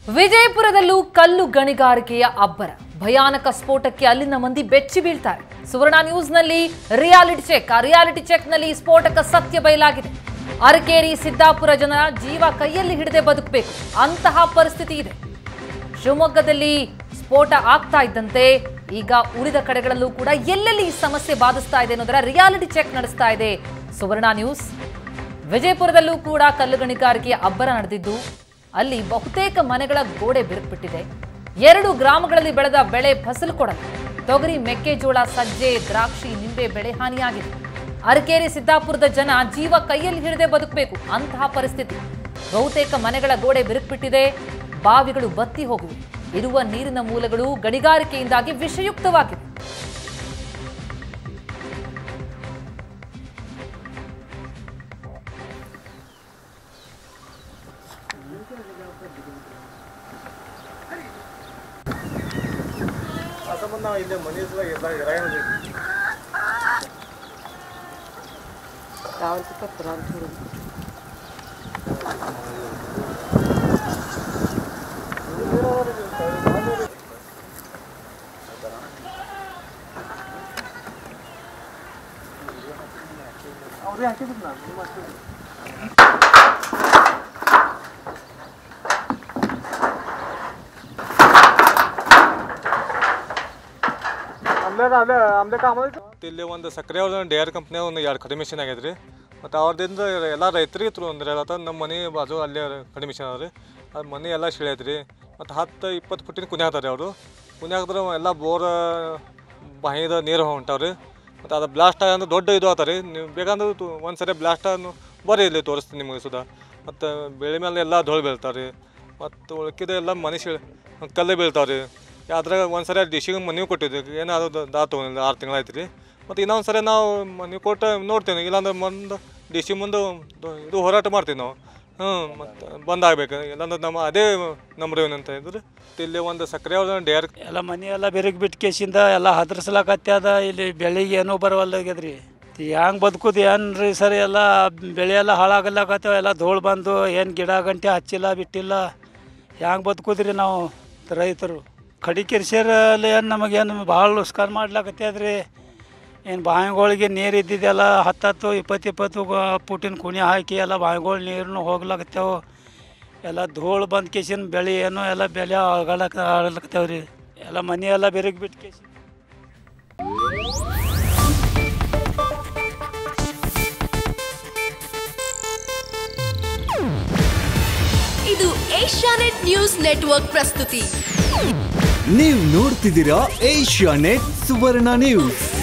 ವಿಜಯಪುರದಲ್ಲೂ ಕಲ್ಲು ಗಣಿಗಾರಿಕೆಯ ಅಬ್ಬರ ಭಯಾನಕ ಸ್ಫೋಟಕ್ಕೆ ಅಲ್ಲಿನ ಮಂದಿ ಬೆಚ್ಚಿ ಬೀಳ್ತಾರೆ ಸುವರ್ಣ ನ್ಯೂಸ್ನಲ್ಲಿ ರಿಯಾಲಿಟಿ ಚೆಕ್ ಆ ರಿಯಾಲಿಟಿ ಚೆಕ್ನಲ್ಲಿ ಸ್ಫೋಟಕ ಸತ್ಯ ಬಯಲಾಗಿದೆ ಅರಕೇರಿ ಸಿದ್ದಾಪುರ ಜನ ಜೀವ ಕೈಯಲ್ಲಿ ಹಿಡದೆ ಬದುಕಬೇಕು ಅಂತಹ ಪರಿಸ್ಥಿತಿ ಇದೆ ಶಿವಮೊಗ್ಗದಲ್ಲಿ ಸ್ಫೋಟ ಆಗ್ತಾ ಇದ್ದಂತೆ ಈಗ ಉಳಿದ ಕಡೆಗಳಲ್ಲೂ ಕೂಡ ಎಲ್ಲೆಲ್ಲಿ ಈ ಸಮಸ್ಯೆ ಬಾಧಿಸ್ತಾ ಇದೆ ಅನ್ನೋದರ ರಿಯಾಲಿಟಿ ಚೆಕ್ ನಡೆಸ್ತಾ ಇದೆ ಸುವರ್ಣ ನ್ಯೂಸ್ ವಿಜಯಪುರದಲ್ಲೂ ಕೂಡ ಕಲ್ಲು ಗಣಿಗಾರಿಕೆಯ ಅಬ್ಬರ ನಡೆದಿದ್ದು ಅಲ್ಲಿ ಬಹುತೇಕ ಮನೆಗಳ ಗೋಡೆ ಬಿರುಕ್ಬಿಟ್ಟಿದೆ ಎರಡು ಗ್ರಾಮಗಳಲ್ಲಿ ಬೆಳೆದ ಬೆಳೆ ಫಸಲು ಕೊಡಲ್ಲ ತೊಗರಿ ಮೆಕ್ಕೆಜೋಳ ಸಜ್ಜೆ ದ್ರಾಕ್ಷಿ ನಿಂಬೆ ಬೆಳೆ ಹಾನಿಯಾಗಿದೆ ಅರಕೇರಿ ಸಿದ್ದಾಪುರದ ಜನ ಜೀವ ಕೈಯಲ್ಲಿ ಹಿಡಿದೇ ಬದುಕಬೇಕು ಅಂತಹ ಪರಿಸ್ಥಿತಿ ಬಹುತೇಕ ಮನೆಗಳ ಗೋಡೆ ಬಿರುಕ್ಬಿಟ್ಟಿದೆ ಬಾವಿಗಳು ಬತ್ತಿ ಹೋಗಿವೆ ಇರುವ ನೀರಿನ ಮೂಲಗಳು ಗಣಿಗಾರಿಕೆಯಿಂದಾಗಿ ವಿಷಯುಕ್ತವಾಗಿವೆ ಆ ಸಂಬಂಧ ನಾವು ಇಲ್ಲೇ ಮನೆ ಹತ್ರ ಎಲ್ಲ ಇರಾಯಣ ಅವ್ರೇ ಹಾಕಿದ್ರು ನಾನು ನಿಮ್ಮ ಅಷ್ಟೇ. ಅಲ್ಲೇ ಅಲ್ಲೇ ಅಲ್ಲೇ ಕಾಮ ಇಲ್ಲಿ ಒಂದು ಸಕ್ಕರೆ ಅವ್ರ ಡೇರ್ ಕಂಪ್ನಿ ಒಂದು ಎರಡು ಕಡಿಮೆ ಮಿಷನ್ ಆಗ್ಯದ ರೀ ಮತ್ತು ಅವ್ರದಿಂದ ಎಲ್ಲ ರೈತರಿಗೆ ತ್ರೂ ಅಂದ್ರೆ ಎಲ್ಲ ನಮ್ಮ ಮನೆ ಬಾಜು ಅಲ್ಲೇ ಕಡಿಮೆ ಮಿಷನ್ ಅದ ರೀ ಅದು ಮನೆ ಎಲ್ಲ ಶಿಳ್ಯೈತೆ ರೀ ಮತ್ತು ಹತ್ತು ಇಪ್ಪತ್ತು ಫುಟ್ಟಿನ ಕುನಿ ಹಾಕ್ತಾರೆ ಅವರು ಕುನಿ ಹಾಕಿದ್ರೆ ಎಲ್ಲ ಬೋರ್ ಬಾಯಿದ ನೀರು ಹೊಂಟಾವ್ರಿ ಮತ್ತು ಅದು ಬ್ಲಾಸ್ಟ್ ಅಂದ್ರೆ ದೊಡ್ಡ ಇದು ಆತ ರೀ ನೀವು ಬೇಕಂದ್ರೆ ಒಂದು ಸರಿ ಬ್ಲಾಸ್ಟ್ ಬರೀ ಇಲ್ಲಿ ತೋರಿಸ್ತೀನಿ ನಿಮಗೆ ಸುಧಾ ಮತ್ತು ಬೆಳೆ ಮೇಲೆ ಎಲ್ಲ ಧೂಳು ಬೀಳ್ತಾವೆ ರೀ ಮತ್ತು ಉಳ್ಕಿದ ಎಲ್ಲ ಮನೆ ಶಿಳ್ ಕಲ್ಲು ಬೀಳ್ತಾವೆ ರೀ ಅದ್ರಾಗ ಒಂದು ಸರಿ ಡಿಶಿಗೆ ಮನೆ ಕೊಟ್ಟಿದ್ವಿ ಏನಾದ್ರು ದಾ ತೊಗೊಂಡಿಲ್ಲ ಆರು ತಿಂಗಳಾಯ್ತು ರೀ ಮತ್ತು ಇನ್ನೊಂದು ಸರಿ ನಾವು ಮನೆ ಕೊಟ್ಟು ನೋಡ್ತೀನಿ ಇಲ್ಲಾಂದ್ರೆ ಮುಂದೆ ಡಿ ಮುಂದೆ ಇದು ಹೋರಾಟ ಮಾಡ್ತೀವಿ ನಾವು ಹ್ಞೂ ಮತ್ತು ಬಂದ್ ಆಗ್ಬೇಕು ಇಲ್ಲಾಂದ್ರೆ ನಮ್ಮ ಅದೇ ನಂಬರ್ ಏನಂತ ಇದ್ರೆ ಇಲ್ಲಿ ಒಂದು ಸಕ್ಕರೆ ಅವ್ರ ಡೇರ್ ಎಲ್ಲ ಮನೆ ಎಲ್ಲ ಬೆರಗ್ ಬಿಟ್ಟು ಕೇಸಿಂದ ಎಲ್ಲ ಹದ್ರಸ್ಲಾಕತ್ಯಾದ ಇಲ್ಲಿ ಬೆಳಿಗ್ಗೆ ಏನೂ ಬರವಲ್ಲಾಗ್ಯದ್ರಿ ಹೆಂಗೆ ಬದುಕುದು ಏನು ರೀ ಸರ್ ಎಲ್ಲ ಬೆಳೆ ಎಲ್ಲ ಹಾಳಾಗಲ್ಲಾಕತ್ತೇವ ಎಲ್ಲ ಧೂಳು ಬಂದು ಏನು ಗಿಡ ಗಂಟೆ ಹಚ್ಚಿಲ್ಲ ಬಿಟ್ಟಿಲ್ಲ ಹೆಂಗೆ ಬದುಕುದ್ರಿ ನಾವು ರೈತರು ಕಡಿ ಕಿರ್ಸರಲ್ಲಿ ಏನು ನಮಗೇನು ಭಾಳ ನುಸ್ಕಾನ್ ಮಾಡ್ಲಾಕತ್ಯದ್ರಿ ಏನು ಬಾವಿಗಳಿಗೆ ನೀರು ಇದ್ದಿದ್ದೆಲ್ಲ ಹತ್ತತ್ತು ಇಪ್ಪತ್ತು ಇಪ್ಪತ್ತು ಪುಟಿನ ಕುಣಿ ಹಾಕಿ ಎಲ್ಲ ಬಾವಿಗಳು ನೀರನ್ನು ಹೋಗ್ಲಾಕತ್ತೇವು ಎಲ್ಲ ಧೂಳು ಬಂದು ಕೇಸಿನ ಬೆಳೆ ಏನು ಎಲ್ಲ ಬೆಲೆ ಆಳಗಲಕ್ಕ ಆಳಲಕತ್ತೇವೆ ರೀ ಎಲ್ಲ ಮನೆ ಎಲ್ಲ ಬೆರಗಿ ಬಿಟ್ಟು ಕೇಸಿ ಇದು ಏಷ್ಯಾನೆಟ್ ನ್ಯೂಸ್ ನೆಟ್ವರ್ಕ್ ಪ್ರಸ್ತುತಿ ನೀವು ನೋಡ್ತಿದ್ದೀರಾ ಏಷ್ಯಾ ನೆಟ್ ಸುವರ್ಣ ನ್ಯೂಸ್